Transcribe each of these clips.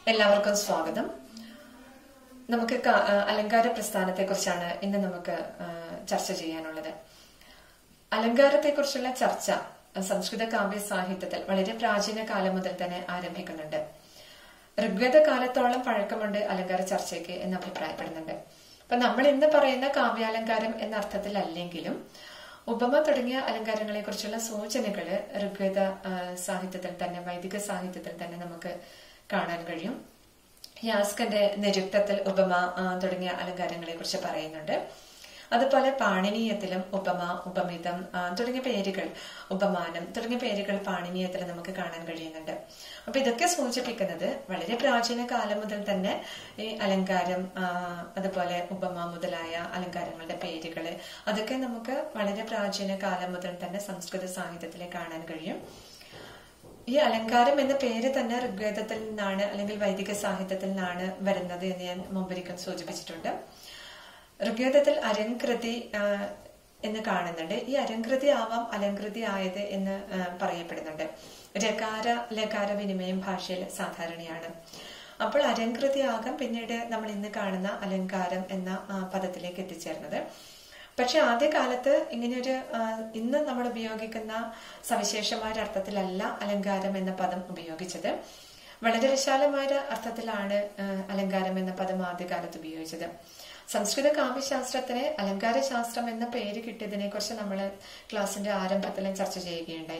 എല്ലാവർക്കും സ്വാഗതം നമുക്ക് ക- ആ, അലങ്കാര പ്രസ്ഥാനത്തെ കുറിച്ചാണ് ഇന്ന് നമുക്ക് ആ, ചർച്ച ചെയ്യാനുള്ളത് അലങ്കാരത്തെ കുറിച്ചുള്ള ചർച്ച ആ, സംസ്കൃത കാവ്യ സാഹിത്യത്തിൽ വളരെ പ്രാചീന കാലം മുതൽ തന്നെ ആരംഭിക്കുന്നുണ്ട് ഋഗ്വേദ കാലത്തോളം പഴക്കമുണ്ട് അലങ്കാര ചർച്ചയ്ക്ക് എന്ന് അഭിപ്രായപ്പെടുന്നുണ്ട് അപ്പൊ നമ്മൾ ഇന്ന് പറയുന്ന കാവ്യാലങ്കാരം എന്ന അർത്ഥത്തിലല്ലെങ്കിലും ഉപമ തുടങ്ങിയ അലങ്കാരങ്ങളെ കുറിച്ചുള്ള സൂചനകള് ഋഗ്വേദ ആ, സാഹിത്യത്തിൽ തന്നെ വൈദിക സാഹിത്യത്തിൽ തന്നെ നമുക്ക് കാണാൻ കഴിയും യാസ്കന്റെ നിരുക്തത്തിൽ ഉപമ ആ, തുടങ്ങിയ അലങ്കാരങ്ങളെ കുറിച്ച് പറയുന്നുണ്ട് അതുപോലെ പാണിനീയത്തിലും ഉപമ ഉപമിതം ആ, തുടങ്ങിയ പേരുകൾ ഉപമാനം തുടങ്ങിയ പേരുകൾ പാണിനീയത്തിൽ നമുക്ക് കാണാൻ കഴിയുന്നുണ്ട് അപ്പൊ ഇതൊക്കെ സൂചിപ്പിക്കുന്നത് വളരെ പ്രാചീന കാലം മുതൽ തന്നെ ഈ അലങ്കാരം ആ, അതുപോലെ ഉപമ മുതലായ അലങ്കാരങ്ങളുടെ പേരുകള് അതൊക്കെ നമുക്ക് വളരെ പ്രാചീന കാലം മുതൽ തന്നെ സംസ്കൃത സാഹിത്യത്തിൽ കാണാൻ കഴിയും ഈ അലങ്കാരം എന്ന പേര് തന്നെ ഋഗ്വേദത്തിൽ നിന്നാണ് അല്ലെങ്കിൽ വൈദിക സാഹിത്യത്തിൽ നിന്നാണ് വരുന്നത് എന്ന് ഞാൻ മുമ്പൊരിക്കൽ സൂചിപ്പിച്ചിട്ടുണ്ട് ഋഗ്വേദത്തിൽ അരങ്കൃതി ആ, എന്ന് കാണുന്നുണ്ട് ഈ അരങ്കൃതി ആവാം അലങ്കൃതി ആയത് എന്ന് ആ, പറയപ്പെടുന്നുണ്ട് രകാര ലകാര വിനിമയം ഭാഷയിൽ സാധാരണയാണ് അപ്പോൾ അലങ്കൃതി ആകാം പിന്നീട് നമ്മൾ ഇന്ന് കാണുന്ന അലങ്കാരം എന്ന ആ, പദത്തിലേക്ക് എത്തിച്ചേർന്നത് പക്ഷെ ആദ്യകാലത്ത് ഇങ്ങനെയൊരു ആ, ഇന്ന് നമ്മൾ ഉപയോഗിക്കുന്ന സവിശേഷമായ ഒരു അർത്ഥത്തിലല്ല അലങ്കാരം എന്ന പദം ഉപയോഗിച്ചത് വളരെ വിശാലമായ അർത്ഥത്തിലാണ് ആ, അലങ്കാരം എന്ന പദം ആദ്യകാലത്ത് ഉപയോഗിച്ചത് സംസ്കൃത കാവ്യശാസ്ത്രത്തിന് അലങ്കാര ശാസ്ത്രം എന്ന പേര് കിട്ടിയതിനെ കുറിച്ച് നമ്മൾ ക്ലാസിന്റെ ആരംഭത്തിലും ചർച്ച ചെയ്യുകയുണ്ടായി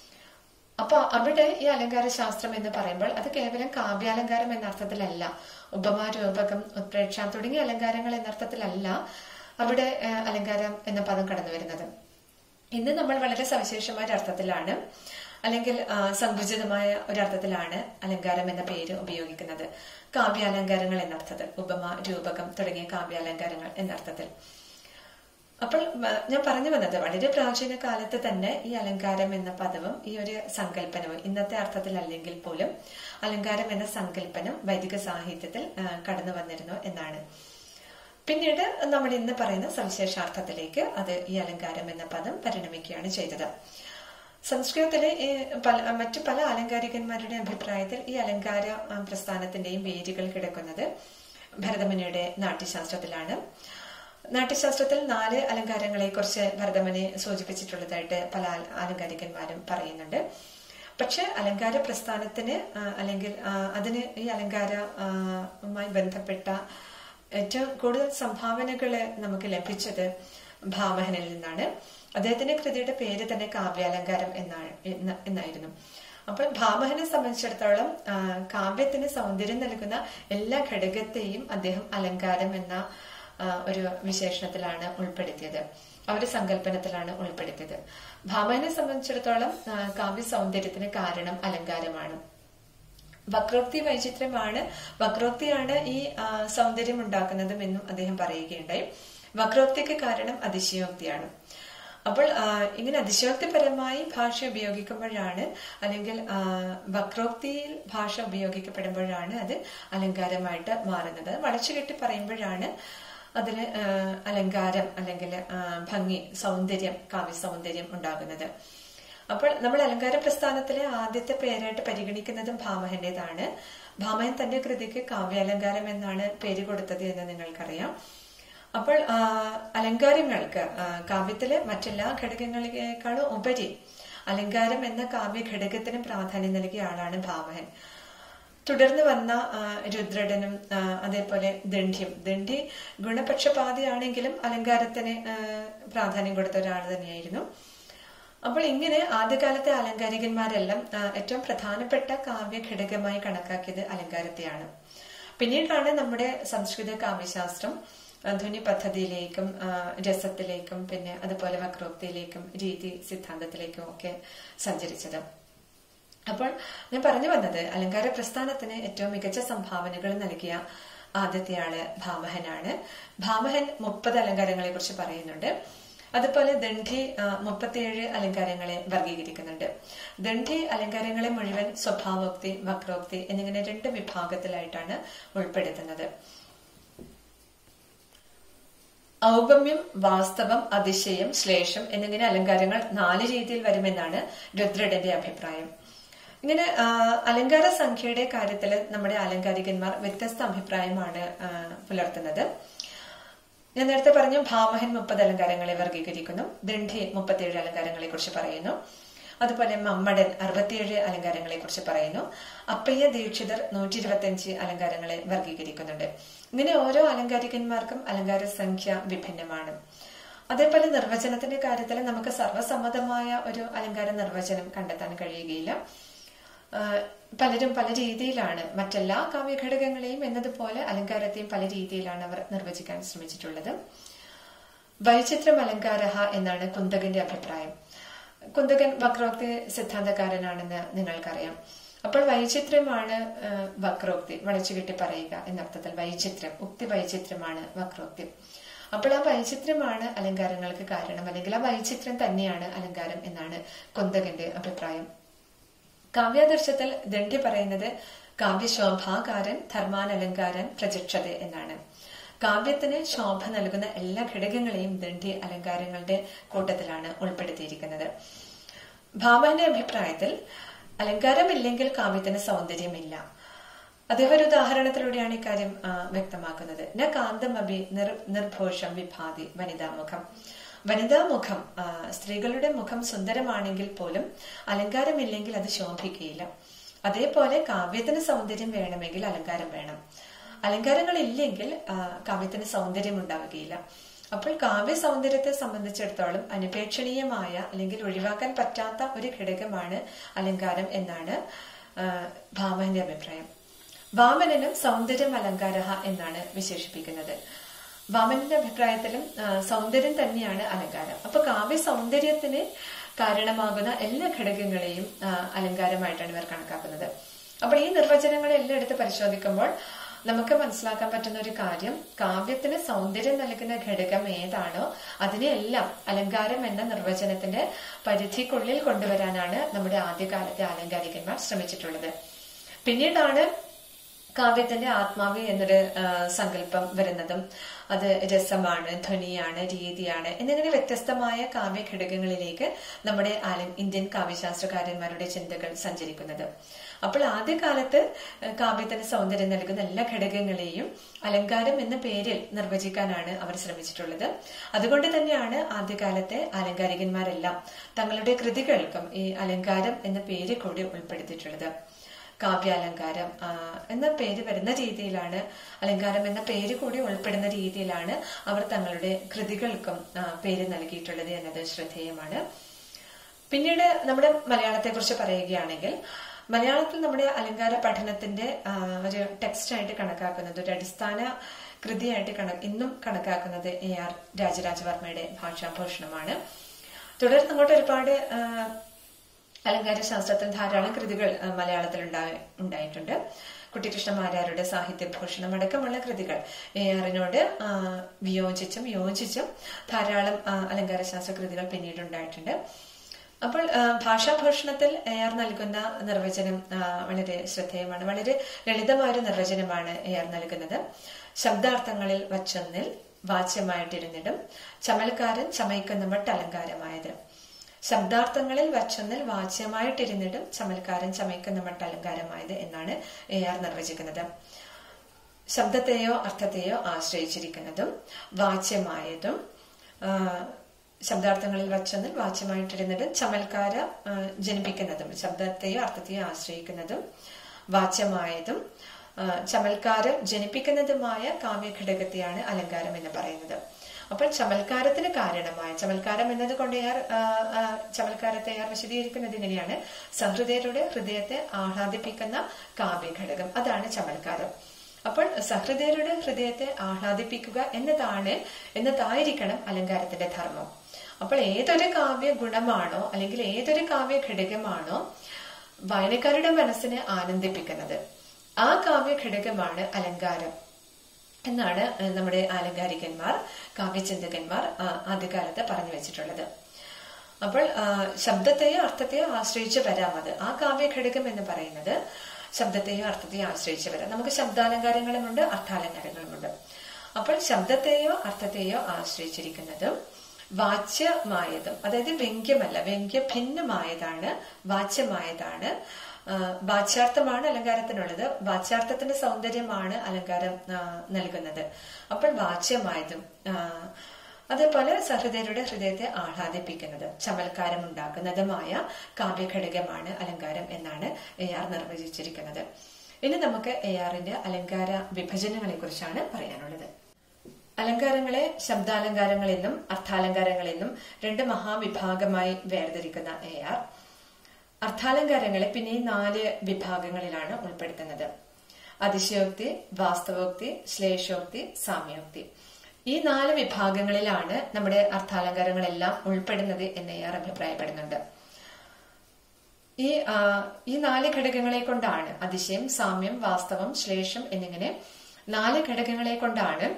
അപ്പൊ അവിടെ ഈ അലങ്കാര ശാസ്ത്രം എന്ന് പറയുമ്പോൾ അത് കേവലം കാവ്യാലങ്കാരം എന്ന അർത്ഥത്തിലല്ല ഉപമാ രൂപകം ഉത്പ്രേക്ഷ തുടങ്ങിയ അലങ്കാരങ്ങൾ എന്ന അർത്ഥത്തിലല്ല അവിടെ ആ, അലങ്കാരം എന്ന പദം കടന്നു വരുന്നത് ഇന്ന് നമ്മൾ വളരെ സവിശേഷമായ ഒരു അർത്ഥത്തിലാണ് അല്ലെങ്കിൽ ആ, സങ്കുചിതമായ ഒരർത്ഥത്തിലാണ് അലങ്കാരം എന്ന പേര് ഉപയോഗിക്കുന്നത് കാവ്യാലങ്കാരങ്ങൾ എന്ന അർത്ഥത്തിൽ ഉപമ രൂപകം തുടങ്ങിയ കാവ്യാലങ്കാരങ്ങൾ എന്ന അർത്ഥത്തിൽ അപ്പോൾ മ, ഞാൻ പറഞ്ഞു വന്നത് വളരെ പ്രാചീന കാലത്ത് തന്നെ ഈ അലങ്കാരം എന്ന പദവും ഈ ഒരു സങ്കല്പനവും ഇന്നത്തെ അർത്ഥത്തിലല്ലെങ്കിൽ പോലും അലങ്കാരം എന്ന സങ്കല്പനം വൈദിക സാഹിത്യത്തിൽ ആ, കടന്നു വന്നിരുന്നു എന്നാണ് പിന്നീട് നമ്മൾ ഇന്ന് പറയുന്ന സവിശേഷാർത്ഥത്തിലേക്ക് അത് ഈ അലങ്കാരം എന്ന പദം പരിണമിക്കുകയാണ് ചെയ്തത് സംസ്കൃതത്തിലെ ഈ പല മറ്റു പല അലങ്കാരികന്മാരുടെ അഭിപ്രായത്തിൽ ഈ അലങ്കാര ആ, പ്രസ്ഥാനത്തിന്റെയും വേരുകൾ കിടക്കുന്നത് ഭരതമുനിയുടെ നാട്യശാസ്ത്രത്തിലാണ് നാട്യശാസ്ത്രത്തിൽ നാല് അലങ്കാരങ്ങളെ കുറിച്ച് ഭരതമുനി സൂചിപ്പിച്ചിട്ടുള്ളതായിട്ട് പല അല- അലങ്കാരികന്മാരും പറയുന്നുണ്ട് പക്ഷെ അലങ്കാര പ്രസ്ഥാനത്തിന് ആ, അല്ലെങ്കിൽ ആ, അതിന് ഈ അലങ്കാരവുമായി ബന്ധപ്പെട്ട ഏറ്റവും കൂടുതൽ സംഭാവനകള് നമുക്ക് ലഭിച്ചത് ഭാമഹനിൽ നിന്നാണ് അദ്ദേഹത്തിന്റെ കൃതിയുടെ പേര് തന്നെ കാവ്യാലങ്കാരം എന്നാണ് എന്ന- എന്നായിരുന്നു അപ്പോൾ ഭാമഹനെ സംബന്ധിച്ചിടത്തോളം ആ, കാവ്യത്തിന് സൗന്ദര്യം നൽകുന്ന എല്ലാ ഘടകത്തെയും അദ്ദേഹം അലങ്കാരം എന്ന ആ, ഒരു വിശേഷണത്തിലാണ് ഉൾപ്പെടുത്തിയത് ആ ഒരു സങ്കല്പനത്തിലാണ് ഉൾപ്പെടുത്തിയത് ഭാമഹനെ സംബന്ധിച്ചിടത്തോളം ആ, കാവ്യ സൗന്ദര്യത്തിന് കാരണം അലങ്കാരമാണ് വക്രോക്തി വൈചിത്ര്യമാണ് വക്രോക്തിയാണ് ഈ ആ, സൗന്ദര്യം ഉണ്ടാക്കുന്നതും എന്നും അദ്ദേഹം പറയുകയുണ്ടായി വക്രോക്തിക്ക് കാരണം അതിശയോക്തിയാണ് അപ്പോൾ ആ, ഇങ്ങനെ അതിശയോക്തിപരമായി ഭാഷ ഉപയോഗിക്കുമ്പോഴാണ് അല്ലെങ്കിൽ ആ, വക്രോക്തിയിൽ ഭാഷ ഉപയോഗിക്കപ്പെടുമ്പോഴാണ് അത് അലങ്കാരമായിട്ട് മാറുന്നത് വളച്ചുകെട്ടി പറയുമ്പോഴാണ് അതിന് ആ, അലങ്കാരം അല്ലെങ്കിൽ ആ, ഭംഗി സൗന്ദര്യം കാവ്യ സൗന്ദര്യം ഉണ്ടാകുന്നത് അപ്പോൾ നമ്മൾ അലങ്കാര പ്രസ്ഥാനത്തിലെ ആദ്യത്തെ പേരായിട്ട് പരിഗണിക്കുന്നതും ഭാമഹന്റേതാണ് ഭാമഹൻ തന്റെ കൃതിക്ക് കാവ്യാലങ്കാരം എന്നാണ് പേര് കൊടുത്തത് എന്ന് നിങ്ങൾക്കറിയാം അപ്പോൾ ആ, അലങ്കാരങ്ങൾക്ക് ആ, കാവ്യത്തിലെ മറ്റെല്ലാ ഘടകങ്ങളെക്കാളും ഉപരി അലങ്കാരം എന്ന കാവ്യ ഘടകത്തിന് പ്രാധാന്യം നൽകിയ ആളാണ് ഭാമഹൻ തുടർന്ന് വന്ന ആ, രുദ്രടനും ആ, അതേപോലെ ദണ്ഡ്യം ദണ്ഡി ഗുണപക്ഷപാതിയാണെങ്കിലും അലങ്കാരത്തിന് ആ, പ്രാധാന്യം കൊടുത്ത ഒരാൾ തന്നെയായിരുന്നു അപ്പോൾ ഇങ്ങനെ ആദ്യകാലത്തെ അലങ്കാരികന്മാരെല്ലാം ആ, ഏറ്റവും പ്രധാനപ്പെട്ട കാവ്യ ഘടകമായി കണക്കാക്കിയത് അലങ്കാരത്തെയാണ് പിന്നീടാണ് നമ്മുടെ സംസ്കൃത കാവ്യശാസ്ത്രം ആ, ധ്വനി പദ്ധതിയിലേക്കും ആ, രസത്തിലേക്കും പിന്നെ അതുപോലെ വക്രോക്തിയിലേക്കും രീതി സിദ്ധാന്തത്തിലേക്കും ഒക്കെ സഞ്ചരിച്ചത് അപ്പോൾ ഞാൻ പറഞ്ഞു വന്നത് അലങ്കാര പ്രസ്ഥാനത്തിന് ഏറ്റവും മികച്ച സംഭാവനകൾ നൽകിയ ആദ്യത്തെ ആള് ഭാമഹനാണ് ഭാമഹൻ മുപ്പത് അലങ്കാരങ്ങളെ കുറിച്ച് പറയുന്നുണ്ട് അതുപോലെ ദണ്ഡി ആ, മുപ്പത്തിയേഴ് അലങ്കാരങ്ങളെ വർഗീകരിക്കുന്നുണ്ട് ദണ്ഡി അലങ്കാരങ്ങളെ മുഴുവൻ സ്വഭാവോക്തി വക്രോക്തി എന്നിങ്ങനെ രണ്ട് വിഭാഗത്തിലായിട്ടാണ് ഉൾപ്പെടുത്തുന്നത് ഔപമ്യം വാസ്തവം അതിശയം ശ്ലേഷം എന്നിങ്ങനെ അലങ്കാരങ്ങൾ നാല് രീതിയിൽ വരുമെന്നാണ് രുദ്രടന്റെ അഭിപ്രായം ഇങ്ങനെ ആ, അലങ്കാര സംഖ്യയുടെ കാര്യത്തിൽ നമ്മുടെ ആലങ്കാരികന്മാർ വ്യത്യസ്ത അഭിപ്രായമാണ് ആ, പുലർത്തുന്നത് ഞാൻ നേരത്തെ പറഞ്ഞു ഭാമഹൻ മുപ്പത് അലങ്കാരങ്ങളെ വർഗീകരിക്കുന്നു ദണ്ഡി മുപ്പത്തിയേഴ് അലങ്കാരങ്ങളെ കുറിച്ച് പറയുന്നു അതുപോലെ മമ്മടൻ അറുപത്തിയേഴ് അലങ്കാരങ്ങളെ കുറിച്ച് പറയുന്നു അപ്പയ്യ ദീക്ഷിതർ നൂറ്റി ഇരുപത്തിയഞ്ച് അലങ്കാരങ്ങളെ വർഗീകരിക്കുന്നുണ്ട് ഇങ്ങനെ ഓരോ അലങ്കാരികന്മാർക്കും അലങ്കാര സംഖ്യ വിഭിന്നമാണ് അതേപോലെ നിർവചനത്തിന്റെ കാര്യത്തിൽ നമുക്ക് സർവ്വസമ്മതമായ ഒരു അലങ്കാര നിർവചനം കണ്ടെത്താൻ കഴിയുകയില്ല ആഹ് പലരും പല രീതിയിലാണ് മറ്റെല്ലാ കാവ്യഘടകങ്ങളെയും എന്നതുപോലെ അലങ്കാരത്തെയും പല രീതിയിലാണ് അവർ നിർവചിക്കാൻ ശ്രമിച്ചിട്ടുള്ളത് വൈചിത്രം അലങ്കാര എന്നാണ് കുന്തകന്റെ അഭിപ്രായം കുന്തകൻ വക്രോക്തി സിദ്ധാന്തകാരനാണെന്ന് നിങ്ങൾക്കറിയാം അപ്പോൾ വൈചിത്രമാണ് ആഹ് വക്രോക്തി വളച്ചുകെട്ടി പറയുക എന്നർത്ഥത്തിൽ വൈചിത്രം ഉക്തി വൈചിത്രമാണ് വക്രോക്തി അപ്പോൾ ആ വൈചിത്രമാണ് അലങ്കാരങ്ങൾക്ക് കാരണം അല്ലെങ്കിൽ ആ വൈചിത്രം തന്നെയാണ് അലങ്കാരം എന്നാണ് കുന്തകന്റെ അഭിപ്രായം കാവ്യാദർശത്തിൽ ദണ്ഡി പറയുന്നത് കാവ്യശോഭാകാരൻ ധർമാനലങ്കാരൻ പ്രചക്ഷത എന്നാണ് കാവ്യത്തിന് ശോഭ നൽകുന്ന എല്ലാ ഘടകങ്ങളെയും ദണ്ഡി അലങ്കാരങ്ങളുടെ കൂട്ടത്തിലാണ് ഉൾപ്പെടുത്തിയിരിക്കുന്നത് ഭാമന്റെ അഭിപ്രായത്തിൽ അലങ്കാരമില്ലെങ്കിൽ കാവ്യത്തിന് സൗന്ദര്യമില്ല അദ്ദേഹം ഒരു ഉദാഹരണത്തിലൂടെയാണ് ഇക്കാര്യം ആ, വ്യക്തമാക്കുന്നത് ന കാന്തമഭി നിർ നിർഘോഷം വിഭാതി വനിതാമുഖം വനിതാമുഖം ആ, സ്ത്രീകളുടെ മുഖം സുന്ദരമാണെങ്കിൽ പോലും അലങ്കാരമില്ലെങ്കിൽ അത് ശോഭിക്കുകയില്ല അതേപോലെ കാവ്യത്തിന് സൗന്ദര്യം വേണമെങ്കിൽ അലങ്കാരം വേണം അലങ്കാരങ്ങൾ ഇല്ലെങ്കിൽ ആ, കാവ്യത്തിന് സൗന്ദര്യം ഉണ്ടാവുകയില്ല അപ്പോൾ കാവ്യ സൗന്ദര്യത്തെ സംബന്ധിച്ചിടത്തോളം അനുപേക്ഷണീയമായ അല്ലെങ്കിൽ ഒഴിവാക്കാൻ പറ്റാത്ത ഒരു ഘടകമാണ് അലങ്കാരം എന്നാണ് ആ, ഭാമന്റെ അഭിപ്രായം വാമനനും സൗന്ദര്യം അലങ്കാര എന്നാണ് വിശേഷിപ്പിക്കുന്നത് വാമനന്റെ അഭിപ്രായത്തിലും ആ, സൗന്ദര്യം തന്നെയാണ് അലങ്കാരം അപ്പൊ കാവ്യ സൗന്ദര്യത്തിന് കാരണമാകുന്ന എല്ലാ ഘടകങ്ങളെയും ആ, അലങ്കാരമായിട്ടാണ് ഇവർ കണക്കാക്കുന്നത് അപ്പോൾ ഈ നിർവചനങ്ങളെല്ലാം എടുത്ത് പരിശോധിക്കുമ്പോൾ നമുക്ക് മനസ്സിലാക്കാൻ പറ്റുന്ന ഒരു കാര്യം കാവ്യത്തിന് സൗന്ദര്യം നൽകുന്ന ഘടകം ഏതാണോ അതിനെയെല്ലാം അലങ്കാരം എന്ന നിർവചനത്തിന്റെ പരിധിക്കുള്ളിൽ കൊണ്ടുവരാനാണ് നമ്മുടെ ആദ്യകാലത്തെ ആലങ്കാരികന്മാർ ശ്രമിച്ചിട്ടുള്ളത് പിന്നീടാണ് കാവ്യത്തിന്റെ ആത്മാവ് എന്നൊരു ആ, സങ്കല്പം വരുന്നതും അത് രസമാണ് ധ്വനിയാണ് രീതിയാണ് എന്നിങ്ങനെ വ്യത്യസ്തമായ കാവ്യ ഘടകങ്ങളിലേക്ക് നമ്മുടെ ആലം ഇന്ത്യൻ കാവ്യശാസ്ത്രകാരന്മാരുടെ ചിന്തകൾ സഞ്ചരിക്കുന്നത് അപ്പോൾ ആദ്യകാലത്ത് ആ, കാവ്യത്തിന് സൗന്ദര്യം നൽകുന്ന എല്ലാ ഘടകങ്ങളെയും അലങ്കാരം എന്ന പേരിൽ നിർവചിക്കാനാണ് അവർ ശ്രമിച്ചിട്ടുള്ളത് അതുകൊണ്ട് തന്നെയാണ് ആദ്യകാലത്തെ അലങ്കാരികന്മാരെല്ലാം തങ്ങളുടെ കൃതികൾക്കും ഈ അലങ്കാരം എന്ന പേര് കൂടി ഉൾപ്പെടുത്തിയിട്ടുള്ളത് കാവ്യാലങ്കാരം ആ, എന്ന പേര് വരുന്ന രീതിയിലാണ് അലങ്കാരം എന്ന പേര് കൂടി ഉൾപ്പെടുന്ന രീതിയിലാണ് അവർ തങ്ങളുടെ കൃതികൾക്കും ആ, പേര് നൽകിയിട്ടുള്ളത് എന്നത് ശ്രദ്ധേയമാണ് പിന്നീട് നമ്മുടെ മലയാളത്തെ കുറിച്ച് പറയുകയാണെങ്കിൽ മലയാളത്തിൽ നമ്മുടെ അലങ്കാര പഠനത്തിന്റെ ആ, ഒരു ടെക്സ്റ്റ് ആയിട്ട് കണക്കാക്കുന്നത് ഒരു അടിസ്ഥാന കൃതിയായിട്ട് കണ ഇന്നും കണക്കാക്കുന്നത് എ ആർ രാജരാജവർമ്മയുടെ ഭാഷാഭൂഷണമാണ് തുടർന്ന് അങ്ങോട്ട് ഒരുപാട് ആ, അലങ്കാര ശാസ്ത്രത്തിൽ ധാരാളം കൃതികൾ ആ, മലയാളത്തിൽ ഉണ്ടായി ഉണ്ടായിട്ടുണ്ട് കുട്ടിക്കൃഷ്ണമാരാരുടെ സാഹിത്യഭൂഷണം അടക്കമുള്ള കൃതികൾ എ ആറിനോട് ആ, വിയോജിച്ചും യോജിച്ചും ധാരാളം ആ, അലങ്കാര ശാസ്ത്ര കൃതികൾ പിന്നീട് ഉണ്ടായിട്ടുണ്ട് അപ്പോൾ ആ, ഭാഷാഭൂഷണത്തിൽ എ ആർ നൽകുന്ന നിർവചനം ആ, വളരെ ശ്രദ്ധേയമാണ് വളരെ ലളിതമായ ഒരു നിർവചനമാണ് എ ആർ നൽകുന്നത് ശബ്ദാർത്ഥങ്ങളിൽ വച്ചൊന്നിൽ വാച്യമായിട്ടിരുന്നിടും ചമൽക്കാരൻ ചമയ്ക്കുന്ന മട്ട് അലങ്കാരമായത് ശബ്ദാർത്ഥങ്ങളിൽ വച്ചൊന്നിൽ വാച്യമായിട്ടിരുന്നിടും ചമൽക്കാരൻ ചമയ്ക്കുന്ന മട്ട് അലങ്കാരമായത് എന്നാണ് എ ആർ നിർവചിക്കുന്നത് ശബ്ദത്തെയോ അർത്ഥത്തെയോ ആശ്രയിച്ചിരിക്കുന്നതും വാച്യമായതും ആ, ശബ്ദാർത്ഥങ്ങളിൽ വച്ചൊന്നിൽ വാച്യമായിട്ടിരുന്നിടും ചമൽക്കാര ആ, ജനിപ്പിക്കുന്നതും ശബ്ദത്തെയോ അർത്ഥത്തെയോ ആശ്രയിക്കുന്നതും വാച്യമായതും ആ, ചമൽക്കാരം ജനിപ്പിക്കുന്നതുമായ കാവ്യഘടകത്തെയാണ് അലങ്കാരം എന്ന് പറയുന്നത് അപ്പോൾ ചമൽക്കാരത്തിന് കാരണമായ ചമൽക്കാരം എന്നത് കൊണ്ട് ഏർ ആ, ആ, ചമൽക്കാരത്തെ ഏർ വിശദീകരിക്കുന്നത് ഇങ്ങനെയാണ് സഹൃദയരുടെ ഹൃദയത്തെ ആഹ്ലാദിപ്പിക്കുന്ന കാവ്യഘടകം അതാണ് ചമൽക്കാരം അപ്പോൾ സഹൃദയരുടെ ഹൃദയത്തെ ആഹ്ലാദിപ്പിക്കുക എന്നതാണ് എന്നതായിരിക്കണം അലങ്കാരത്തിന്റെ ധർമ്മം അപ്പോൾ ഏതൊരു കാവ്യ ഗുണമാണോ അല്ലെങ്കിൽ ഏതൊരു കാവ്യ ഘടകമാണോ വായനക്കാരുടെ മനസ്സിനെ ആനന്ദിപ്പിക്കുന്നത് ആ കാവ്യ ഘടകമാണ് അലങ്കാരം എന്നാണ് ഏഹ്, നമ്മുടെ ആലങ്കാരികന്മാർ കാവ്യചിന്തകന്മാർ ആ, ആദ്യകാലത്ത് പറഞ്ഞു വെച്ചിട്ടുള്ളത് അപ്പോൾ ആ, ശബ്ദത്തെയോ അർത്ഥത്തെയോ ആശ്രയിച്ച് വരാം അത് ആ കാവ്യ ഘടകം എന്ന് പറയുന്നത് ശബ്ദത്തെയോ അർത്ഥത്തെയോ ആശ്രയിച്ച് വരാം നമുക്ക് ശബ്ദാലങ്കാരങ്ങളുമുണ്ട് അർത്ഥാലങ്കാരങ്ങളുമുണ്ട് അപ്പോൾ ശബ്ദത്തെയോ അർത്ഥത്തെയോ ആശ്രയിച്ചിരിക്കുന്നതും വാച്യമായതും അതായത് വ്യംഗ്യമല്ല വ്യംഗ്യ ഭിന്നമായതാണ് വാച്യമായതാണ് ആ, വാച്യാർത്ഥമാണ് അലങ്കാരത്തിനുള്ളത് വാച്യാർത്ഥത്തിന്റെ സൗന്ദര്യമാണ് അലങ്കാരം ആ, നൽകുന്നത് അപ്പോൾ വാച്യമായതും ആ, അതേപോലെ സഹൃദയരുടെ ഹൃദയത്തെ ആഹ്ലാദിപ്പിക്കുന്നത് ചമൽക്കാരം ഉണ്ടാക്കുന്നതുമായ കാവ്യഘടകമാണ് അലങ്കാരം എന്നാണ് എ ആർ നിർവചിച്ചിരിക്കുന്നത് ഇനി നമുക്ക് എ ആറിന്റെ അലങ്കാര വിഭജനങ്ങളെ കുറിച്ചാണ് പറയാനുള്ളത് അലങ്കാരങ്ങളെ ശബ്ദാലങ്കാരങ്ങൾ എന്നും അർത്ഥാലങ്കാരങ്ങൾ എന്നും രണ്ട് മഹാവിഭാഗമായി വേർതിരിക്കുന്ന എ ആർ അർത്ഥാലങ്കാരങ്ങളെ പിന്നെ ഈ നാല് വിഭാഗങ്ങളിലാണ് ഉൾപ്പെടുത്തുന്നത് അതിശയോക്തി വാസ്തവോക്തി ശ്ലേഷോക്തി സാമ്യോക്തി ഈ നാല് വിഭാഗങ്ങളിലാണ് നമ്മുടെ അർത്ഥാലങ്കാരങ്ങളെല്ലാം ഉൾപ്പെടുന്നത് എന്ന് എ ആർ അഭിപ്രായപ്പെടുന്നുണ്ട് ഈ ആ, ഈ നാല് ഘടകങ്ങളെ കൊണ്ടാണ് അതിശയം സാമ്യം വാസ്തവം ശ്ലേഷം എന്നിങ്ങനെ നാല് ഘടകങ്ങളെ കൊണ്ടാണ്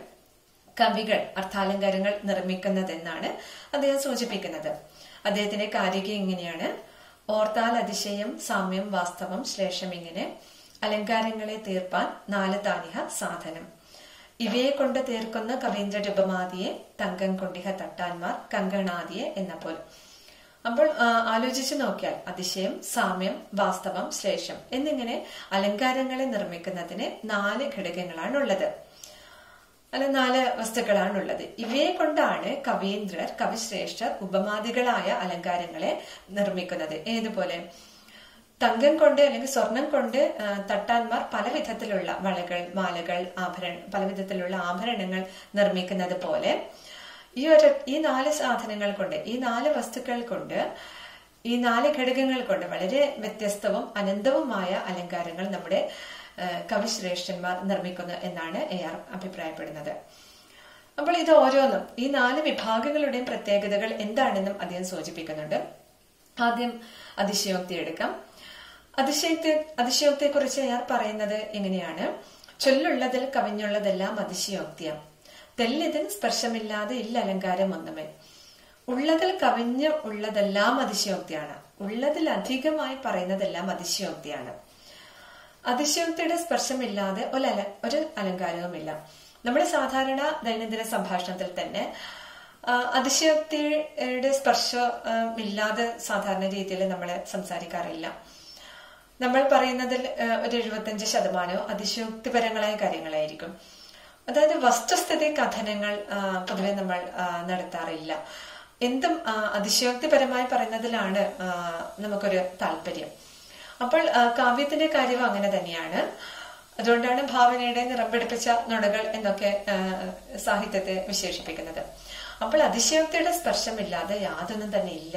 കവികൾ അർത്ഥാലങ്കാരങ്ങൾ നിർമ്മിക്കുന്നതെന്നാണ് അദ്ദേഹം സൂചിപ്പിക്കുന്നത് അദ്ദേഹത്തിന്റെ കാരിക ഇങ്ങനെയാണ് ഓർത്താൽ അതിശയം സാമ്യം വാസ്തവം ശ്ലേഷം ഇങ്ങനെ അലങ്കാരങ്ങളെ തീർപ്പാൻ നാല് താനിഹ സാധനം ഇവയെ കൊണ്ട് തീർക്കുന്ന കവീന്ദ്ര രൂപമാതിയെ തങ്കം കൊണ്ടിഹ തട്ടാൻമാർ കങ്കണാദിയെ എന്ന പോലെ അപ്പോൾ ആ, ആലോചിച്ച് നോക്കിയാൽ അതിശയം സാമ്യം വാസ്തവം ശ്ലേഷം എന്നിങ്ങനെ അലങ്കാരങ്ങളെ നിർമ്മിക്കുന്നതിന് നാല് ഘടകങ്ങളാണ് ഉള്ളത് അല്ല നാല് വസ്തുക്കളാണുള്ളത് ഇവയെ കൊണ്ടാണ് കവീന്ദ്രർ കവിശ്രേഷ്ഠർ ഉപമാദികളായ അലങ്കാരങ്ങളെ നിർമ്മിക്കുന്നത് ഏതുപോലെ തങ്കം കൊണ്ട് അല്ലെങ്കിൽ സ്വർണം കൊണ്ട് ആ, തട്ടാന്മാർ പല വിധത്തിലുള്ള വളകൾ മാലകൾ ആഭരണ പല വിധത്തിലുള്ള ആഭരണങ്ങൾ നിർമ്മിക്കുന്നത് പോലെ ഈ ഒരു ഈ നാല് സാധനങ്ങൾ കൊണ്ട് ഈ നാല് വസ്തുക്കൾ കൊണ്ട് ഈ നാല് ഘടകങ്ങൾ കൊണ്ട് വളരെ വ്യത്യസ്തവും അനന്തവുമായ അലങ്കാരങ്ങൾ നമ്മുടെ ആ, കവിശ്രേഷ്ഠന്മാർ നിർമ്മിക്കുന്നു എന്നാണ് എ ആർ അഭിപ്രായപ്പെടുന്നത് അപ്പോൾ ഇത് ഓരോന്നും ഈ നാല് വിഭാഗങ്ങളുടെയും പ്രത്യേകതകൾ എന്താണെന്നും അദ്ദേഹം സൂചിപ്പിക്കുന്നുണ്ട് ആദ്യം അതിശയോക്തി എടുക്കാം അതിശയത്തെ അതിശയോക്തിയെ കുറിച്ച് അയാൾ പറയുന്നത് എങ്ങനെയാണ് ചൊല്ലുള്ളതിൽ കവിഞ്ഞുള്ളതെല്ലാം അതിശയോക്തിയാണ് തെല്ലിതിൽ സ്പർശമില്ലാതെ ഇല്ല അലങ്കാരം ഒന്നുമേ ഉള്ളതിൽ കവിഞ്ഞ് ഉള്ളതെല്ലാം അതിശയോക്തിയാണ് ഉള്ളതിൽ അധികമായി പറയുന്നതെല്ലാം അതിശയോക്തിയാണ് അതിശയോക്തിയുടെ സ്പർശമില്ലാതെ ഒരു അല ഒരു അലങ്കാരവുമില്ല നമ്മുടെ സാധാരണ ദൈനംദിന സംഭാഷണത്തിൽ തന്നെ ആ, അതിശയോക്തിയുടെ സ്പർശം ആ, ഇല്ലാതെ സാധാരണ രീതിയിൽ നമ്മൾ സംസാരിക്കാറില്ല നമ്മൾ പറയുന്നതിൽ ആ, ഒരു എഴുപത്തഞ്ച് ശതമാനവും അതിശയോക്തിപരങ്ങളായ കാര്യങ്ങളായിരിക്കും അതായത് വസ്തുസ്ഥിതി കഥനങ്ങൾ ആ, പൊതുവെ നമ്മൾ ആ, നടത്താറില്ല എന്തും ആ, അതിശയോക്തിപരമായി പറയുന്നതിലാണ് ആ, നമുക്കൊരു താല്പര്യം അപ്പോൾ ആ, കാവ്യത്തിന്റെ കാര്യവും അങ്ങനെ തന്നെയാണ് അതുകൊണ്ടാണ് ഭാവനയുടെ നിറം പിടിപ്പിച്ച നുണകൾ എന്നൊക്കെ ആ, സാഹിത്യത്തെ വിശേഷിപ്പിക്കുന്നത് അപ്പോൾ അതിശയോക്തിയുടെ സ്പർശമില്ലാതെ യാതൊന്നും തന്നെ ഇല്ല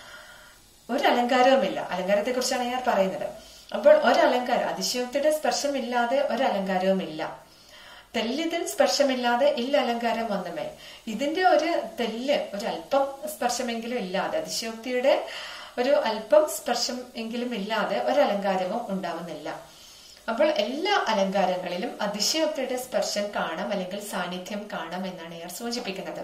ഒരു അലങ്കാരവുമില്ല അലങ്കാരത്തെ കുറിച്ചാണ് ഞാൻ പറയുന്നത് അപ്പോൾ ഒരു അലങ്കാരം അതിശയോക്തിയുടെ സ്പർശമില്ലാതെ ഒരു അലങ്കാരവുമില്ല തെല്ലിതിൽ സ്പർശമില്ലാതെ ഇല്ല അലങ്കാരം ഒന്നുമേ ഇതിന്റെ ഒരു തെല്ല് ഒരു അല്പം സ്പർശമെങ്കിലും ഇല്ലാതെ അതിശയോക്തിയുടെ ഒരു അല്പം സ്പർശം എങ്കിലും ഇല്ലാതെ ഒരു അലങ്കാരവും ഉണ്ടാവുന്നില്ല അപ്പോൾ എല്ലാ അലങ്കാരങ്ങളിലും അതിശയോക്തിയുടെ സ്പർശം കാണാം അല്ലെങ്കിൽ സാന്നിധ്യം കാണാം എന്നാണ് ഇയാൾ സൂചിപ്പിക്കുന്നത്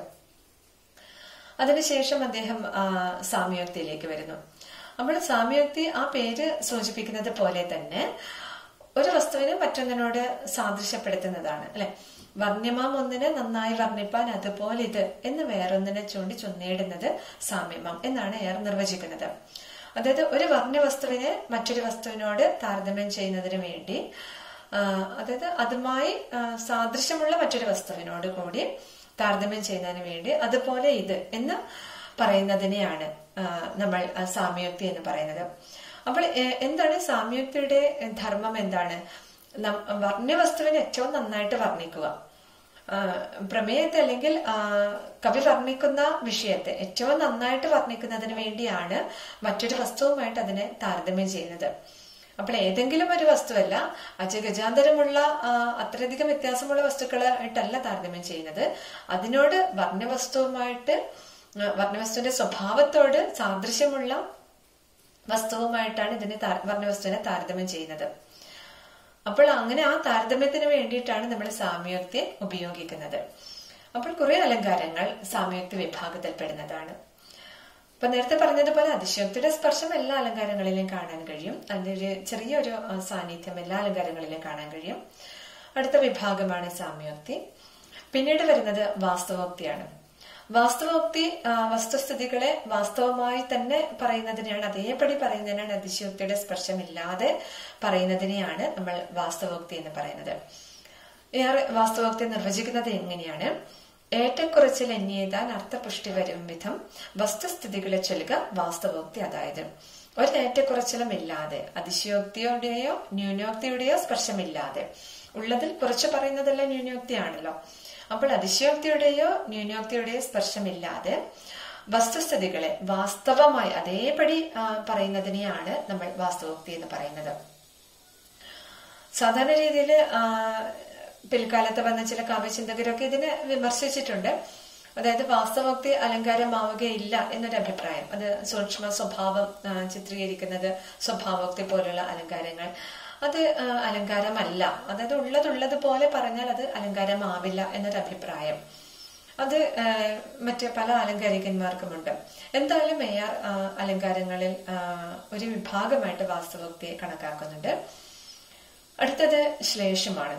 അതിനുശേഷം അദ്ദേഹം ആ, സാമ്യോക്തിയിലേക്ക് വരുന്നു അപ്പോൾ സാമ്യോക്തി ആ പേര് സൂചിപ്പിക്കുന്നത് പോലെ തന്നെ ഒരു വസ്തുവിനെ മറ്റൊന്നിനോട് സാദൃശ്യപ്പെടുത്തുന്നതാണ് അല്ലെ വർണ്യമാം ഒന്നിനെ നന്നായി വർണ്ണിപ്പാൻ അതുപോലെ ഇത് എന്ന് വേറൊന്നിനെ ചൂണ്ടി ചൊന്നേടുന്നത് സാമ്യമം എന്നാണ് അയാൾ നിർവചിക്കുന്നത് അതായത് ഒരു വർണ്ണ്യ വസ്തുവിനെ മറ്റൊരു വസ്തുവിനോട് താരതമ്യം ചെയ്യുന്നതിന് വേണ്ടി ആ, അതായത് അതുമായി ആ, സാദൃശ്യമുള്ള മറ്റൊരു വസ്തുവിനോട് കൂടി താരതമ്യം ചെയ്യുന്നതിന് വേണ്ടി അതുപോലെ ഇത് എന്ന് പറയുന്നതിനെയാണ് ആ, നമ്മൾ ആ, സാമ്യോക്തി എന്ന് പറയുന്നത് അപ്പോൾ എ- എന്താണ് സാമ്യോക്തിയുടെ ധർമ്മം എന്താണ് നം- വർണ്ണ്യവസ്തുവിനെ ഏറ്റവും നന്നായിട്ട് വർണ്ണിക്കുക ആ, പ്രമേയത്തെ അല്ലെങ്കിൽ ആ, കവി വർണ്ണിക്കുന്ന വിഷയത്തെ ഏറ്റവും നന്നായിട്ട് വർണ്ണിക്കുന്നതിന് വേണ്ടിയാണ് മറ്റൊരു വസ്തുവുമായിട്ട് അതിനെ താരതമ്യം ചെയ്യുന്നത് അപ്പോൾ ഏതെങ്കിലും ഒരു വസ്തുവല്ല അജഗജാന്തരമുള്ള ആ, അത്രയധികം വ്യത്യാസമുള്ള വസ്തുക്കളായിട്ടല്ല താരതമ്യം ചെയ്യുന്നത് അതിനോട് വർണ്ണവസ്തുവുമായിട്ട് ആ, വർണ്ണവസ്തുവിന്റെ സ്വഭാവത്തോട് സാദൃശ്യമുള്ള വസ്തുവുമായിട്ടാണ് ഇതിനെ താര- വർണ്ണവസ്തുവിനെ താരതമ്യം ചെയ്യുന്നത് അപ്പോൾ അങ്ങനെ ആ താരതമ്യത്തിന് വേണ്ടിയിട്ടാണ് നമ്മൾ സാമ്യോക്തി ഉപയോഗിക്കുന്നത് അപ്പോൾ കുറെ അലങ്കാരങ്ങൾ സാമ്യോക്തി വിഭാഗത്തിൽപ്പെടുന്നതാണ് അപ്പൊ നേരത്തെ പറഞ്ഞതുപോലെ അതിശയോക്തിയുടെ സ്പർശം എല്ലാ അലങ്കാരങ്ങളിലും കാണാൻ കഴിയും അതിന്റെ ഒരു ചെറിയൊരു ആ, സാന്നിധ്യം എല്ലാ അലങ്കാരങ്ങളിലും കാണാൻ കഴിയും അടുത്ത വിഭാഗമാണ് സാമ്യോക്തി പിന്നീട് വരുന്നത് വാസ്തവോക്തിയാണ് വാസ്തവോക്തി ആ, വസ്തുസ്ഥിതികളെ വാസ്തവമായി തന്നെ പറയുന്നതിനെയാണ് അതേപടി പറയുന്നതിനാണ് അതിശയോക്തിയുടെ സ്പർശമില്ലാതെ പറയുന്നതിനെയാണ് നമ്മൾ വാസ്തവോക്തി എന്ന് പറയുന്നത് ഏറെ വാസ്തവോക്തി നിർവചിക്കുന്നത് എങ്ങനെയാണ് ഏറ്റക്കുറച്ചിൽ എണ്ണിയതാൻ അർത്ഥപുഷ്ടി വരും വിധം വസ്തുസ്ഥിതികളെ ചൊല്ലുക വാസ്തവോക്തി അതായത് ഒരു ഏറ്റക്കുറച്ചിലും ഇല്ലാതെ അതിശയോക്തിയുടെയോ ന്യൂനോക്തിയുടെയോ സ്പർശമില്ലാതെ ഉള്ളതിൽ കുറച്ച് പറയുന്നതെല്ലാം ന്യൂനോക്തിയാണല്ലോ അപ്പോൾ അതിശയോക്തിയുടെയോ ന്യൂനോക്തിയുടെയോ സ്പർശമില്ലാതെ വസ്തുസ്ഥിതികളെ വാസ്തവമായി അതേപടി ആ, പറയുന്നതിനെയാണ് നമ്മൾ വാസ്തവോക്തി എന്ന് പറയുന്നത് സാധാരണ രീതിയിൽ പിൽക്കാലത്ത് വന്ന ചില കാവ്യചിന്തകരൊക്കെ ഇതിനെ വിമർശിച്ചിട്ടുണ്ട് അതായത് വാസ്തവോക്തി അലങ്കാരമാവുകയില്ല എന്നൊരു അഭിപ്രായം അത് സൂക്ഷ്മ സ്വഭാവം ആ, ചിത്രീകരിക്കുന്നത് സ്വഭാവോക്തി പോലുള്ള അലങ്കാരങ്ങൾ അത് ആ, അലങ്കാരമല്ല അതായത് ഉള്ളതുള്ളത് പോലെ പറഞ്ഞാൽ അത് അലങ്കാരമാവില്ല എന്നൊരു അഭിപ്രായം അത് ആ, മറ്റ് പല അലങ്കാരികന്മാർക്കുമുണ്ട് എന്തായാലും മേയർ ആ, അലങ്കാരങ്ങളിൽ ആ, ഒരു വിഭാഗമായിട്ട് വാസ്തവോക്തിയെ കണക്കാക്കുന്നുണ്ട് അടുത്തത് ശ്ലേഷമാണ്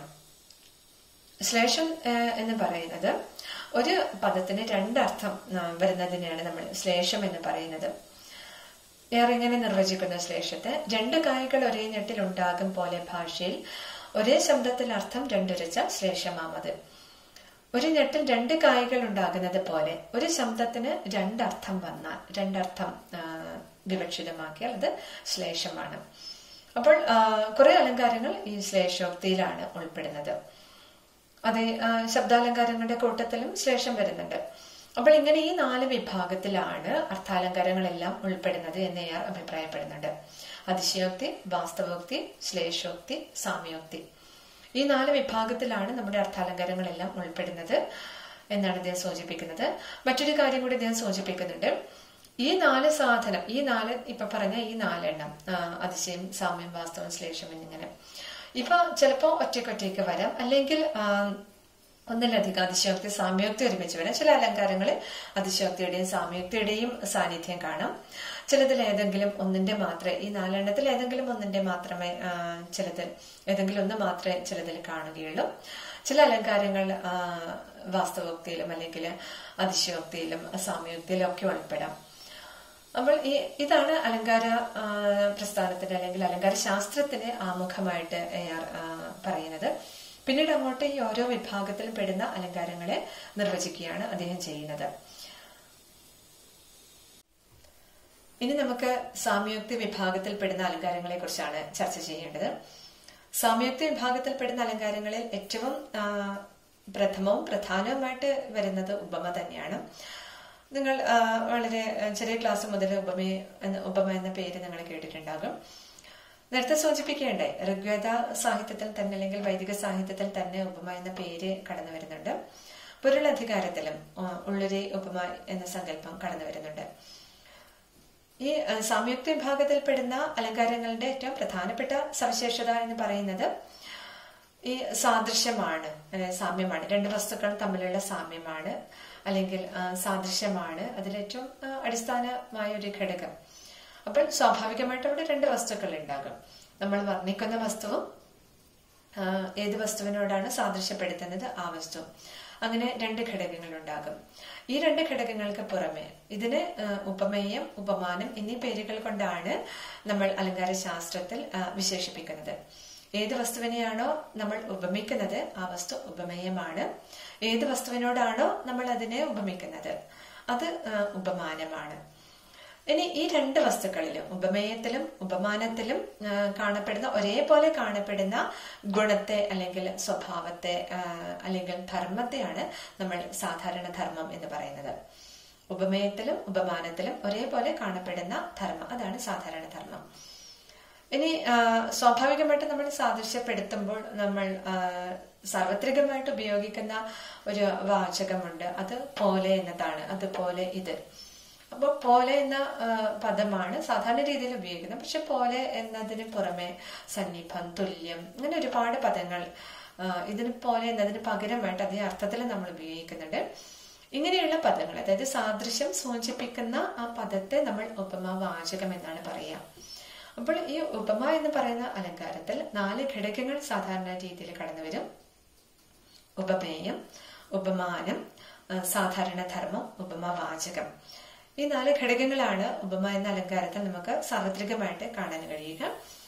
ശ്ലേഷം ആ, എന്ന് പറയുന്നത് ഒരു പദത്തിന് രണ്ടർത്ഥം ആ, വരുന്നതിനെയാണ് നമ്മൾ ശ്ലേഷം എന്ന് പറയുന്നത് ഏറെ ഇങ്ങനെ നിർവചിക്കുന്ന ശ്ലേഷത്തെ രണ്ട് കായകൾ ഒരേ ഞെട്ടിൽ ഉണ്ടാകും പോലെ ഭാഷയിൽ ഒരേ ശബ്ദത്തിൽ അർത്ഥം രണ്ടുരച്ച ശ്ലേഷമാമത് ഒരു ഞെട്ടിൽ രണ്ട് കായകൾ ഉണ്ടാകുന്നത് പോലെ ഒരു ശബ്ദത്തിന് രണ്ടർത്ഥം വന്നാൽ രണ്ടർത്ഥം ആ, വിവക്ഷിതമാക്കിയാൽ അത് ശ്ലേഷമാണ് അപ്പോൾ ആ, കുറെ അലങ്കാരങ്ങൾ ഈ ശ്ലേഷോക്തിയിലാണ് ഉൾപ്പെടുന്നത് അതെ ആ, ശബ്ദാലങ്കാരങ്ങളുടെ കൂട്ടത്തിലും ശ്ലേഷം വരുന്നുണ്ട് അപ്പോൾ ഇങ്ങനെ ഈ നാല് വിഭാഗത്തിലാണ് അർത്ഥാലങ്കാരങ്ങളെല്ലാം ഉൾപ്പെടുന്നത് എന്ന് ഞാൻ അഭിപ്രായപ്പെടുന്നുണ്ട് അതിശയോക്തി വാസ്തവോക്തി ശ്ലേഷോക്തി സാമ്യോക്തി ഈ നാല് വിഭാഗത്തിലാണ് നമ്മുടെ അർത്ഥാലങ്കാരങ്ങളെല്ലാം ഉൾപ്പെടുന്നത് എന്നാണ് ഇദ്ദേഹം സൂചിപ്പിക്കുന്നത് മറ്റൊരു കാര്യം കൂടി ഇദ്ദേഹം സൂചിപ്പിക്കുന്നുണ്ട് ഈ നാല് സാധനം ഈ നാല് ഇപ്പൊ പറഞ്ഞ ഈ നാലെണ്ണം ആ, അതിശയം സാമ്യം വാസ്തവം ശ്ലേഷം എന്നിങ്ങനെ ഇവ ചിലപ്പോ ഒറ്റയ്ക്കൊറ്റയ്ക്ക് വരാം അല്ലെങ്കിൽ ആ, ഒന്നിലധികം അതിശയോക്തി സാമ്യോക്തി ഒരുമിച്ച് വരാം ചില അലങ്കാരങ്ങളിൽ അതിശയോക്തിയുടെയും സാമ്യോക്തിയുടെയും സാന്നിധ്യം കാണാം ചിലതിൽ ഏതെങ്കിലും ഒന്നിന്റെ മാത്രമേ ഈ നാലെണ്ണത്തിൽ ഏതെങ്കിലും ഒന്നിന്റെ മാത്രമേ ആ, ചിലത് ഏതെങ്കിലും ഒന്ന് മാത്രമേ ചിലതിൽ കാണുകയുള്ളൂ ചില അലങ്കാരങ്ങൾ ആ, വാസ്തവോക്തിയിലും അല്ലെങ്കിൽ അതിശയോക്തിയിലും സാമ്യോക്തിയിലും ഒക്കെ ഉൾപ്പെടാം അപ്പോൾ ഈ ഇതാണ് അലങ്കാര ആ, പ്രസ്ഥാനത്തിന്റെ അല്ലെങ്കിൽ അലങ്കാര ശാസ്ത്രത്തിന് ആമുഖമായിട്ട് AR, ആ, പറയുന്നത് പിന്നീട് അങ്ങോട്ട് ഈ ഓരോ വിഭാഗത്തിൽ പെടുന്ന അലങ്കാരങ്ങളെ നിർവചിക്കുകയാണ് അദ്ദേഹം ചെയ്യുന്നത് ഇനി നമുക്ക് സാമ്യോക്തി വിഭാഗത്തിൽ പെടുന്ന അലങ്കാരങ്ങളെ കുറിച്ചാണ് ചർച്ച ചെയ്യേണ്ടത് സാമ്യോക്തി വിഭാഗത്തിൽ പെടുന്ന അലങ്കാരങ്ങളിൽ ഏറ്റവും ആ, പ്രഥമവും പ്രധാനവുമായിട്ട് വരുന്നത് ഉപമ തന്നെയാണ് നിങ്ങൾ ആ, വളരെ ആ, ചെറിയ ക്ലാസ് മുതൽ ഉപമ എന്ന ഉപമ എന്ന പേര് നിങ്ങൾ കേട്ടിട്ടുണ്ടാകും നേരത്തെ സൂചിപ്പിക്കേണ്ടേ ഋഗ്വേദ സാഹിത്യത്തിൽ തന്നെ അല്ലെങ്കിൽ വൈദിക സാഹിത്യത്തിൽ തന്നെ ഉപമ എന്ന പേര് കടന്നു വരുന്നുണ്ട് പൊരുളധികാരത്തിലും ആ, ഉള്ളൊരു ഉപമ എന്ന സങ്കല്പം കടന്നു വരുന്നുണ്ട് ഈ ആ, സംയുക്ത വിഭാഗത്തിൽപ്പെടുന്ന അലങ്കാരങ്ങളുടെ ഏറ്റവും പ്രധാനപ്പെട്ട സവിശേഷത എന്ന് പറയുന്നത് ഈ സാദൃശ്യമാണ് അല്ലെ, സാമ്യമാണ് രണ്ട് വസ്തുക്കൾ തമ്മിലുള്ള സാമ്യമാണ് അല്ലെങ്കിൽ ആ, സാദൃശ്യമാണ് അതിലേറ്റവും ആ, അടിസ്ഥാനമായ ഒരു ഘടകം അപ്പോൾ സ്വാഭാവികമായിട്ട് അവിടെ രണ്ട് വസ്തുക്കൾ ഉണ്ടാകും നമ്മൾ വർണ്ണിക്കുന്ന വസ്തുവും ആ, ഏത് വസ്തുവിനോടാണ് സാദൃശ്യപ്പെടുത്തുന്നത് ആ വസ്തു അങ്ങനെ രണ്ട് ഘടകങ്ങൾ ഉണ്ടാകും ഈ രണ്ട് ഘടകങ്ങൾക്ക് പുറമെ ഇതിന് ആ, ഉപമേയം ഉപമാനം എന്നീ പേരുകൾ കൊണ്ടാണ് നമ്മൾ അലങ്കാര ശാസ്ത്രത്തിൽ ആ, വിശേഷിപ്പിക്കുന്നത് ഏത് വസ്തുവിനെയാണോ നമ്മൾ ഉപമിക്കുന്നത് ആ വസ്തു ഉപമേയമാണ് ഏത് വസ്തുവിനോടാണോ നമ്മൾ അതിനെ ഉപമിക്കുന്നത് അത് ആ, ഉപമാനമാണ് ഇനി ഈ രണ്ട് വസ്തുക്കളിലും ഉപമേയത്തിലും ഉപമാനത്തിലും ആ, കാണപ്പെടുന്ന ഒരേപോലെ കാണപ്പെടുന്ന ഗുണത്തെ അല്ലെങ്കിൽ സ്വഭാവത്തെ ആ, അല്ലെങ്കിൽ ധർമ്മത്തെയാണ് നമ്മൾ സാധാരണ ധർമ്മം എന്ന് പറയുന്നത് ഉപമേയത്തിലും ഉപമാനത്തിലും ഒരേപോലെ കാണപ്പെടുന്ന ധർമ്മം അതാണ് സാധാരണ ധർമ്മം ഇനി ആ, സ്വാഭാവികമായിട്ട് നമ്മൾ സാദൃശ്യപ്പെടുത്തുമ്പോൾ നമ്മൾ ആ, സാർവത്രികമായിട്ട് ഉപയോഗിക്കുന്ന ഒരു വാചകമുണ്ട് അത് പോലെ എന്നതാണ് അതുപോലെ ഇത് അപ്പോൾ പോലെ എന്ന ആ, പദമാണ് സാധാരണ രീതിയിൽ ഉപയോഗിക്കുന്നത് പക്ഷെ പോലെ എന്നതിന് പുറമെ സന്നിഭം തുല്യം അങ്ങനെ ഒരുപാട് പദങ്ങൾ ആ, ഇതിന് പോലെ എന്നതിന് പകരമായിട്ട് അതേ അർത്ഥത്തിൽ നമ്മൾ ഉപയോഗിക്കുന്നുണ്ട് ഇങ്ങനെയുള്ള പദങ്ങൾ അതായത് സാദൃശ്യം സൂചിപ്പിക്കുന്ന ആ പദത്തെ നമ്മൾ ഉപമാവാചകം എന്നാണ് പറയുക അപ്പോൾ ഈ ഉപമ എന്ന് പറയുന്ന അലങ്കാരത്തിൽ നാല് ഘടകങ്ങൾ സാധാരണ രീതിയിൽ കടന്നു വരും ഉപമേയം ഉപമാനം ആ, സാധാരണ ധർമ്മം ഉപമ വാചകം ഈ നാല് ഘടകങ്ങളാണ് ഉപമ എന്ന അലങ്കാരത്തിൽ നമുക്ക് സാർവത്രികമായിട്ട് കാണാൻ കഴിയുക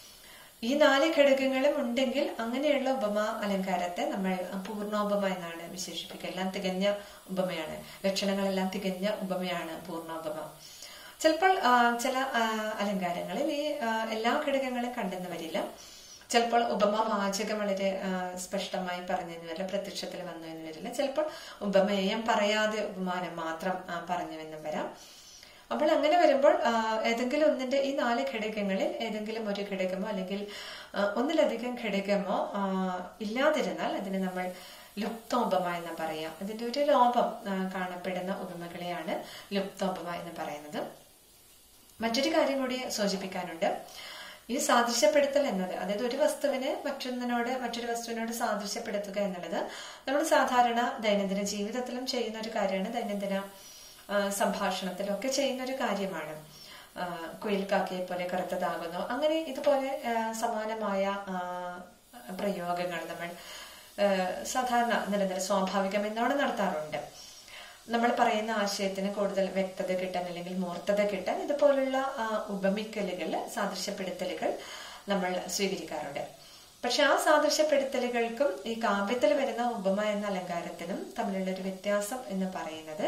ഈ നാല് ഘടകങ്ങളും ഉണ്ടെങ്കിൽ അങ്ങനെയുള്ള ഉപമ അലങ്കാരത്തെ നമ്മൾ പൂർണ്ണോപമ എന്നാണ് വിശേഷിപ്പിക്കുക എല്ലാം തികഞ്ഞ ഉപമയാണ് ലക്ഷണങ്ങളെല്ലാം തികഞ്ഞ ഉപമയാണ് പൂർണ്ണോപമ ചിലപ്പോൾ ആ, ചില ആ, അലങ്കാരങ്ങളിൽ ഈ ആ, എല്ലാ ഘടകങ്ങളും കണ്ടെന്ന് വരില്ല ചിലപ്പോൾ ഉപമ വാചകം വളരെ ആ, സ്പഷ്ടമായി പറഞ്ഞെന്ന് വരില്ല പ്രത്യക്ഷത്തിൽ വന്നു എന്ന് വരില്ല ചിലപ്പോൾ ഉപമേയം പറയാതെ ഉപമാനം മാത്രം ആ, പറഞ്ഞുവെന്നും വരാം അപ്പോൾ അങ്ങനെ വരുമ്പോൾ ആ, ഏതെങ്കിലും ഒന്നിന്റെ ഈ നാല് ഘടകങ്ങളിൽ ഏതെങ്കിലും ഒരു ഘടകമോ അല്ലെങ്കിൽ ആ, ഒന്നിലധികം ഘടകമോ ആ, ഇല്ലാതിരുന്നാൽ അതിന് നമ്മൾ ലുപ്തോപമ എന്ന് പറയാം അതിന്റെ ഒരു ലോപം ആ, കാണപ്പെടുന്ന ഉപമകളെയാണ് ലുപ്തോപമ എന്ന് പറയുന്നത് മറ്റൊരു കാര്യം കൂടി സൂചിപ്പിക്കാനുണ്ട് ഈ സാദൃശ്യപ്പെടുത്തൽ എന്നത് അതായത് ഒരു വസ്തുവിനെ മറ്റൊന്നിനോട് മറ്റൊരു വസ്തുവിനോട് സാദൃശ്യപ്പെടുത്തുക എന്നുള്ളത് നമ്മൾ സാധാരണ ദൈനംദിന ജീവിതത്തിലും ചെയ്യുന്ന ഒരു കാര്യമാണ് ദൈനംദിന ആ, സംഭാഷണത്തിലും ഒക്കെ ചെയ്യുന്ന ഒരു കാര്യമാണ് ആ, കുയിൽ കാക്കയെ പോലെ കറുത്തതാകുന്നു അങ്ങനെ ഇതുപോലെ ആ, സമാനമായ ആ, പ്രയോഗങ്ങൾ നമ്മൾ ആ, സാധാരണ നിരന്തരം സ്വാഭാവികം എന്നോണം നടത്താറുണ്ട് നമ്മൾ പറയുന്ന ആശയത്തിന് കൂടുതൽ വ്യക്തത കിട്ടാൻ അല്ലെങ്കിൽ മൂർത്തത കിട്ടാൻ ഇതുപോലുള്ള ആ, ഉപമിക്കലുകൾ സാദൃശ്യപ്പെടുത്തലുകൾ നമ്മൾ സ്വീകരിക്കാറുണ്ട് പക്ഷെ ആ സാദൃശ്യപ്പെടുത്തലുകൾക്കും ഈ കാവ്യത്തിൽ വരുന്ന ഉപമ എന്ന അലങ്കാരത്തിനും തമ്മിലുള്ള ഒരു വ്യത്യാസം എന്ന് പറയുന്നത്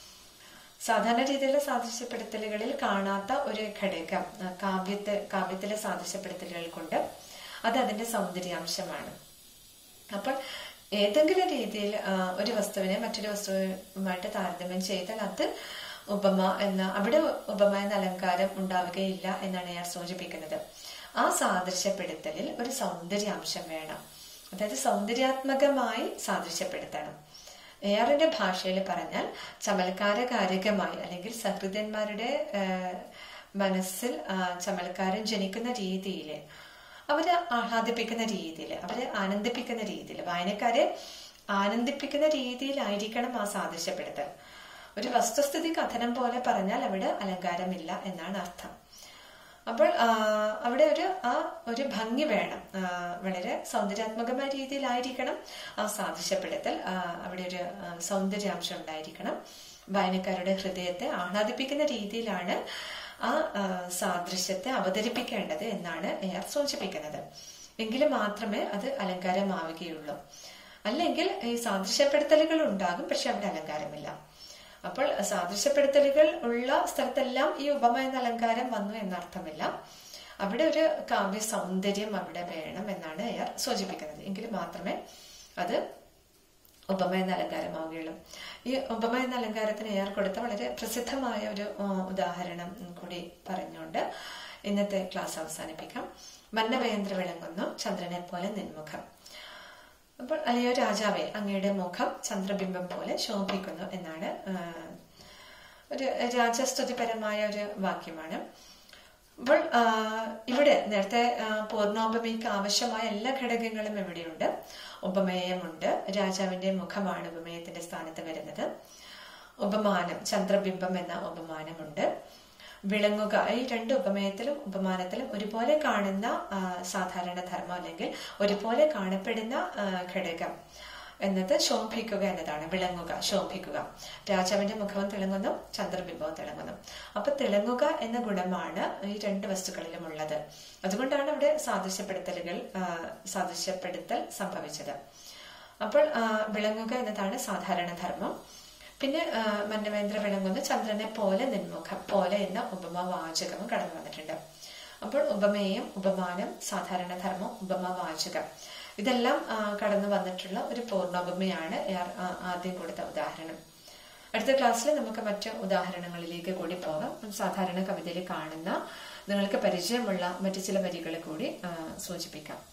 സാധാരണ രീതിയിലുള്ള സാദൃശ്യപ്പെടുത്തലുകളിൽ കാണാത്ത ഒരു ഘടകം ആ, കാവ്യത്തെ കാവ്യത്തിലെ സാദൃശ്യപ്പെടുത്തലുകൾ കൊണ്ട് അത് അതിന്റെ സൗന്ദര്യാംശമാണ് അപ്പോൾ ഏതെങ്കിലും രീതിയിൽ ആ, ഒരു വസ്തുവിനെ മറ്റൊരു വസ്തുവുമായിട്ട് താരതമ്യം ചെയ്താൽ അത് ഉപമ എന്ന അവിടെ ഉപമ എന്ന അലങ്കാരം ഉണ്ടാവുകയില്ല എന്നാണ് ഞാൻ സൂചിപ്പിക്കുന്നത് ആ സാദൃശ്യപ്പെടുത്തലിൽ ഒരു സൗന്ദര്യാംശം വേണം അതായത് സൗന്ദര്യാത്മകമായി സാദൃശ്യപ്പെടുത്തണം എയറിന്റെ ഭാഷയിൽ പറഞ്ഞാൽ ചമൽക്കാരകാരികമായി അല്ലെങ്കിൽ സഹൃദന്മാരുടെ ആ, മനസ്സിൽ ആ, ചമൽക്കാരം ജനിക്കുന്ന രീതിയിൽ അവരെ ആഹ്ലാദിപ്പിക്കുന്ന രീതിയിൽ അവരെ ആനന്ദിപ്പിക്കുന്ന രീതിയിൽ വായനക്കാരെ ആനന്ദിപ്പിക്കുന്ന രീതിയിലായിരിക്കണം ആ സാദൃശ്യപ്പെടുത്തൽ ഒരു വസ്തുസ്ഥിതി കഥനം പോലെ പറഞ്ഞാൽ അവിടെ അലങ്കാരമില്ല എന്നാണ് അർത്ഥം അപ്പോൾ ആ, അവിടെ ഒരു ആ ഒരു ഭംഗി വേണം ആ, വളരെ സൗന്ദര്യാത്മകമായ രീതിയിലായിരിക്കണം ആ സാദൃശ്യപ്പെടുത്തൽ ആ, അവിടെ ഒരു ആ, സൗന്ദര്യാംശം ഉണ്ടായിരിക്കണം വായനക്കാരുടെ ഹൃദയത്തെ ആഹ്ലാദിപ്പിക്കുന്ന രീതിയിലാണ് ആ ആ, സാദൃശ്യത്തെ അവതരിപ്പിക്കേണ്ടത് എന്നാണ് എയർ സൂചിപ്പിക്കുന്നത് എങ്കിൽ മാത്രമേ അത് അലങ്കാരമാവുകയുള്ളൂ അല്ലെങ്കിൽ ഈ സാദൃശ്യപ്പെടുത്തലുകൾ ഉണ്ടാകും പക്ഷെ അവിടെ അലങ്കാരമില്ല അപ്പോൾ സാദൃശ്യപ്പെടുത്തലുകൾ ഉള്ള സ്ഥലത്തെല്ലാം ഈ ഉപമ എന്ന അലങ്കാരം വന്നു എന്നർത്ഥമില്ല അവിടെ ഒരു കാവ്യ സൗന്ദര്യം അവിടെ വേണം എന്നാണ് എയർ സൂചിപ്പിക്കുന്നത് എങ്കിൽ മാത്രമേ അത് ഉപമ എന്ന അലങ്കാരമാവുകയുള്ളൂ ഈ ഉപമ എന്ന അലങ്കാരത്തിന് എയർ കൊടുത്ത വളരെ പ്രസിദ്ധമായ ഒരു ആ, ഉദാഹരണം കൂടി പറഞ്ഞുകൊണ്ട് ഇന്നത്തെ ക്ലാസ് അവസാനിപ്പിക്കാം മന്നവേന്ദ്ര വിളങ്ങുന്നു ചന്ദ്രനെ പോലെ നിൻമുഖം അപ്പോൾ അല്ലയോ രാജാവേ അങ്ങയുടെ മുഖം ചന്ദ്രബിംബം പോലെ ശോഭിക്കുന്നു എന്നാണ് ആ, ഒരു രാജസ്തുതിപരമായ ഒരു വാക്യമാണ് അപ്പോൾ ആ, ഇവിടെ നേരത്തെ ആ, പൂർണ്ണോപമയ്ക്ക് ആവശ്യമായ എല്ലാ ഘടകങ്ങളും ഇവിടെയുണ്ട് ഉപമേയമുണ്ട് രാജാവിന്റെ മുഖമാണ് ഉപമേയത്തിന്റെ സ്ഥാനത്ത് വരുന്നത് ഉപമാനം ചന്ദ്രബിംബം എന്ന ഉപമാനമുണ്ട് വിളങ്ങുക ഈ രണ്ട് ഉപമയത്തിലും ഉപമാനത്തിലും ഒരുപോലെ കാണുന്ന ആ, സാധാരണ ധർമ്മം അല്ലെങ്കിൽ ഒരുപോലെ കാണപ്പെടുന്ന ആ, ഘടകം എന്നത് ശോഭിക്കുക എന്നതാണ് വിളങ്ങുക ശോഭിക്കുക രാജാവിന്റെ മുഖവും തിളങ്ങുന്നു ചന്ദ്രബിംബവും തിളങ്ങുന്നു അപ്പൊ തിളങ്ങുക എന്ന ഗുണമാണ് ഈ രണ്ട് വസ്തുക്കളിലും ഉള്ളത് അതുകൊണ്ടാണ് അവിടെ സാദൃശ്യപ്പെടുത്തലുകൾ ആ, സാദൃശ്യപ്പെടുത്തൽ സംഭവിച്ചത് അപ്പോൾ ആ, വിളങ്ങുക എന്നതാണ് സാധാരണ ധർമ്മം പിന്നെ ആ, മന്നവേന്ദ്ര വിളങ്ങുന്ന ചന്ദ്രനെ പോലെ നിൻമുഖം പോലെ എന്ന ഉപമ വാചകവും കടന്നു വന്നിട്ടുണ്ട് അപ്പോൾ ഉപമേയം ഉപമാനം സാധാരണ ധർമ്മം ഉപമ വാചകം ഇതെല്ലാം ആ, കടന്നു വന്നിട്ടുള്ള ഒരു പൂർണ്ണോപമയാണ് എയർ ആ, ആദ്യം കൊടുത്ത ഉദാഹരണം അടുത്ത ക്ലാസ്സിൽ നമുക്ക് മറ്റ് ഉദാഹരണങ്ങളിലേക്ക് കൂടി പോകാം സാധാരണ കവിതയിൽ കാണുന്ന നിങ്ങൾക്ക് പരിചയമുള്ള മറ്റു ചില വരികൾ കൂടി ആ, സൂചിപ്പിക്കാം